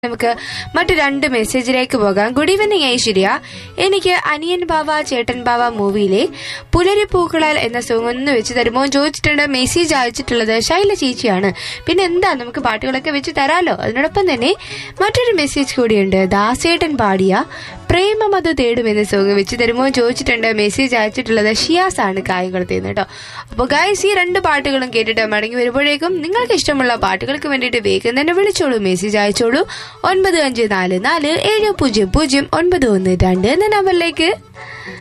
നമുക്ക് മറ്റു രണ്ട് മെസ്സേജിലേക്ക് പോകാം ഗുഡ് ഈവനിങ് ഐശ്വര്യ എനിക്ക് അനിയൻ ബാവ ചേട്ടൻ ബാവ മൂവിയിലെ പുലരിപ്പൂക്കളാൽ എന്ന സോങ് ഒന്ന് വെച്ച് തരുമോ ചോദിച്ചിട്ടുണ്ട് മെസ്സേജ് അയച്ചിട്ടുള്ളത് ശൈല ചേച്ചിയാണ് പിന്നെ എന്താ നമുക്ക് പാട്ടുകളൊക്കെ വെച്ച് തരാലോ അതിനോടൊപ്പം തന്നെ മറ്റൊരു മെസ്സേജ് കൂടിയുണ്ട് ദാസേട്ടൻ പാടിയ പ്രേമമത് തേടും എന്ന സോങ് വെച്ച് തരുമോ ചോദിച്ചിട്ടുണ്ട് മെസ്സേജ് അയച്ചിട്ടുള്ളത് ഷിയാസ് ആണ് കായംകുളത്ത് നിന്ന് കേട്ടോ അപ്പോൾ ഗായ്സ് ഈ രണ്ട് പാട്ടുകളും കേട്ടിട്ട് മടങ്ങി വരുമ്പോഴേക്കും നിങ്ങൾക്ക് ഇഷ്ടമുള്ള പാട്ടുകൾക്ക് വേണ്ടിയിട്ട് വേഗം തന്നെ വിളിച്ചോളൂ മെസ്സേജ് അയച്ചോളൂ ഒൻപത് അഞ്ച് നാല് നാല് ഏഴ് പൂജ്യം പൂജ്യം ഒൻപത് ഒന്ന് രണ്ട് എന്ന നമ്പറിലേക്ക്